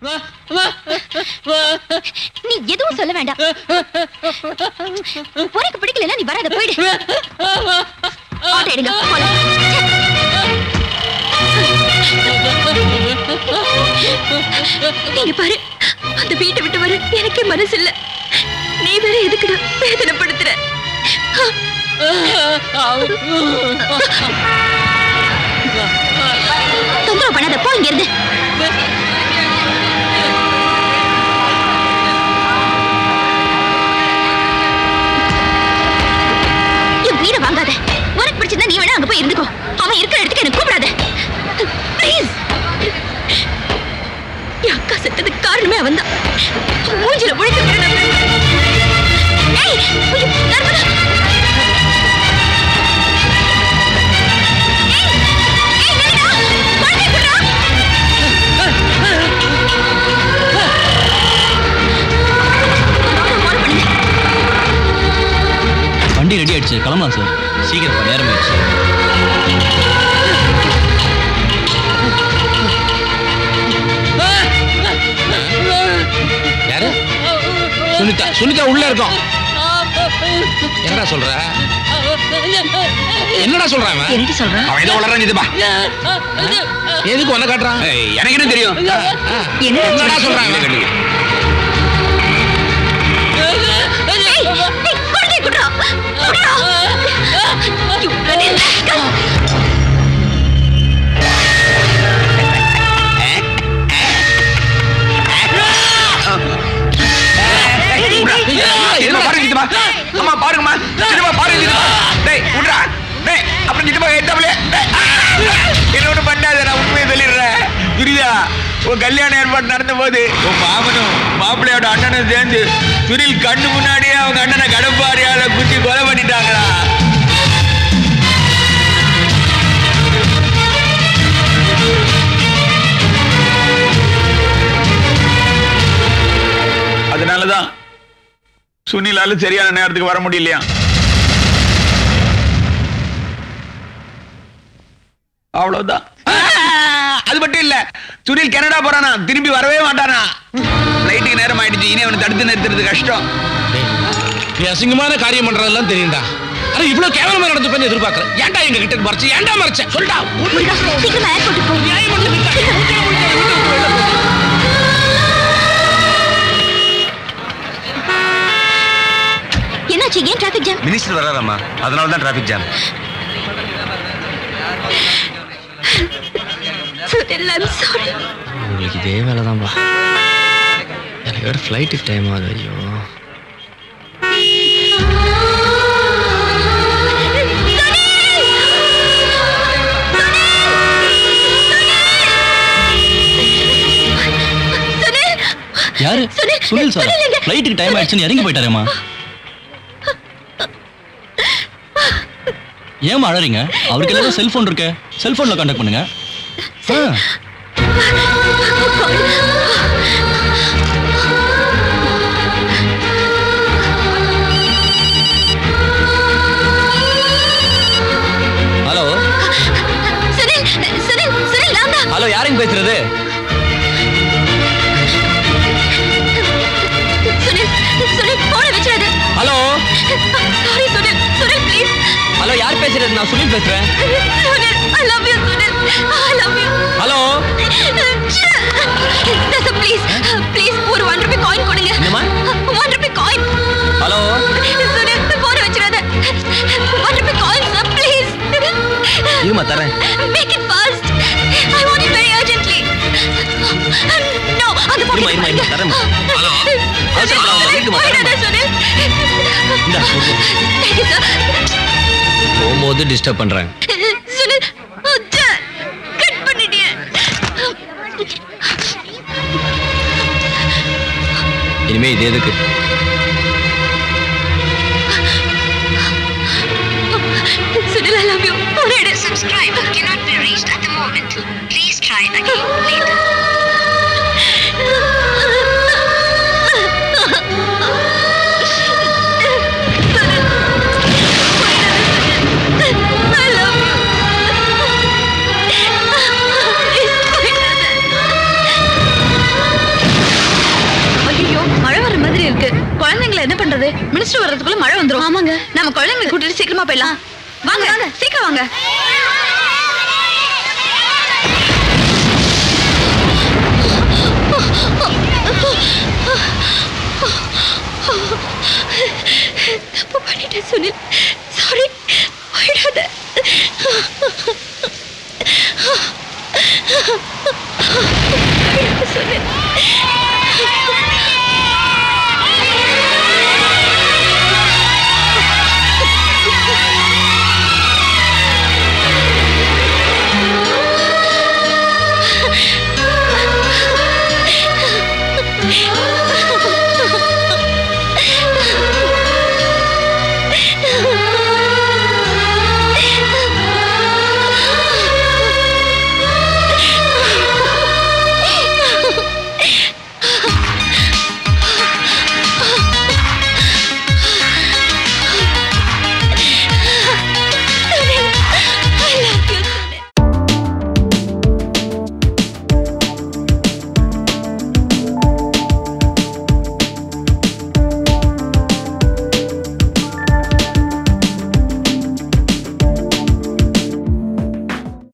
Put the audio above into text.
நீ எதுவும் சொல்ல வேண்டாம் உனக்கு பிடிக்கலன்னா நீ வராத போயிடு ஆட்டோ எடுங்க போலாம். நீங்க பாரு அந்த வீட்டை விட்டு வர எனக்கே மனசு இல்ல நீ வேற எதுக்குடா வேதனைப்படுத்துற தொந்தரவு பண்ணாத போ இங்க இருந்து என் வீட வாங்காத உனக்கு பிடிச்சிருந்தா நீ வேணா அங்க போய் இருந்துக்கோ அவன் இருக்கிற இடத்துக்கு எனக்கு கூப்பிடாத ப்ளீஸ் என் அக்கா செத்ததுக்கு காரணமே அவன் தான் மூஞ்சில முழிக்க விடணும் ஏய் ஐயோ, நர்மதா. ஏய், ஏய், நில்லுடா. குழந்தைய குடுறா. phone பண்ணுங்க. வண்டி ரெடி ஆயிடுச்சு கிளம்பலாம் சார் சீக்கிரம் நேரம் ஆயிடுச்சு யாரு சுனிதா சுனிதா உள்ள இருக்கோம் என்னடா சொல்ற என்னடா சொல்றான் அவன்? என்னடி சொல்றான் அவன் ஏதோ வளர்றான் இதுப்பா எதுக்கு உன்னை காட்டுறான் எனக்கு என்ன தெரியும் என்னடா சொல்றான் இதை அவன்? கேளுங்க. ஏய், ஏய், குழந்தைய குடுறா. குடுறா. You bloody rascal. சித்தப்பா, பாருங்க சித்தப்பா. அம்மா பாருங்கம்மா சித்தப்பா பாருங்க சித்தப்பா டேய் விட்றா டேய் அப்புறம் சித்தப்பா எட்டாமலே என்ன ஒண்ணு பண்ணாத நான் உண்மையை சொல்லிடுறேன் புரியுதா உன் கல்யாண ஏற்பாடு நடந்த போது உன் மாமனும் மாப்பிள்ளையோட அண்ணனும் சேர்ந்து சுனில் கண்ணு முன்னாடியே அவங்க அண்ணனை கடப்பாரியால குத்தி கொலை பண்ணிட்டாங்களா அதனாலதான் சுனிலால சரியான நேரத்துக்கு வர முடியலையா அவ்வளவுதான் ஆ, அது மட்டும் இல்ல சுனில் கனடா போறானா திரும்பி வரவே மாட்டானா ஃபிளைட்டுக்கு நேரம் ஆயிடுச்சு இனி அவனை தடுத்து நிறுத்துறது கஷ்டம் டேய், நீ அசிங்கமான காரியம் பண்றதெல்லாம் தெரியும்டா ஆனா இவ்வளவு கேவலமா நடந்துப்பேன்னு எதிர்பார்க்கறேன் ஏன்டா எங்க கிட்ட மறைச்சு ஏன்டா மறைச்ச சொல்டா முருகா, சீக்கிரமா ஏர்போர்ட்டுக்கு போ. நியாயம் பண்ணி விட்டா. மூஞ்சில முடிக்காத, வீட்டை விட்டு வெளில போ. என்னாச்சு ஏன் டிராபிக் ஜாம் மினிஸ்டர் வராராமா அதனால தான் traffic jam Sunil I'm sorry உங்களுக்கு இதே வேலை தான்ப்பா எனக்கு வேறு ஃப்ளைட்டுக்கு டைம் ஆகுது ஐயோ யாரு சுனில், சுனில் சார் சுனில் எங்க? ஃப்ளைட்டுக்கு டைம் ஆயிடுச்சுன்னு இறங்கி போயிட்டாரேம்மா ஏம்மா அழறீங்க அவருக்கு எல்லாரும் செல்போன் இருக்கு செல்போன்ல கான்டாக்ட் பண்ணுங்க ஆ ஹலோ சுனில் சுனில் சுனில் நான் தான் ஹலோ யாருங்க பேசுறது சுனில் சுனில் போன வச்சிடாத hello sorry Sunil Sunil please hello யார் பேசுறது நான் சுனில் பேசுறேன் Sunil I love you Sunil I love you hello please please ஒரு ஒன் ருபி காயின் கொடுங்க என்னம்மா? One rupee coin hello Sunil போன வச்சிடாத one rupee coin sir please இருமா தரேன் make it fast I want it very urgently no அந்த இருமா, இருமா, இருமா, தரேன். ஹலோ? அவசரப்படாம வீட்டுக்கு வா, தரேன். சுனில் இந்தா, கொடுத்து. தேங்க்யூ சார் போகும்போது டிஸ்டர்ப் பண்றேன் சுனில் அச்சா, கட் பண்ணிட்டியே இனிமே இது எதுக்கு சுனில் ஐ லவ் யூ போன எடு Subscriber cannot be reached at the moment. Please try again later. I love you. Please, போயிடாத. மினிஸ்டர் வர்றதுக்குள்ள மழை வந்துரும் ஆமாங்க நம்ம குழந்தைங்களை கூட்டிட்டு சீக்கிரமா போயிடலாம் வாங்க வாங்க சீக்கிரம் வாங்க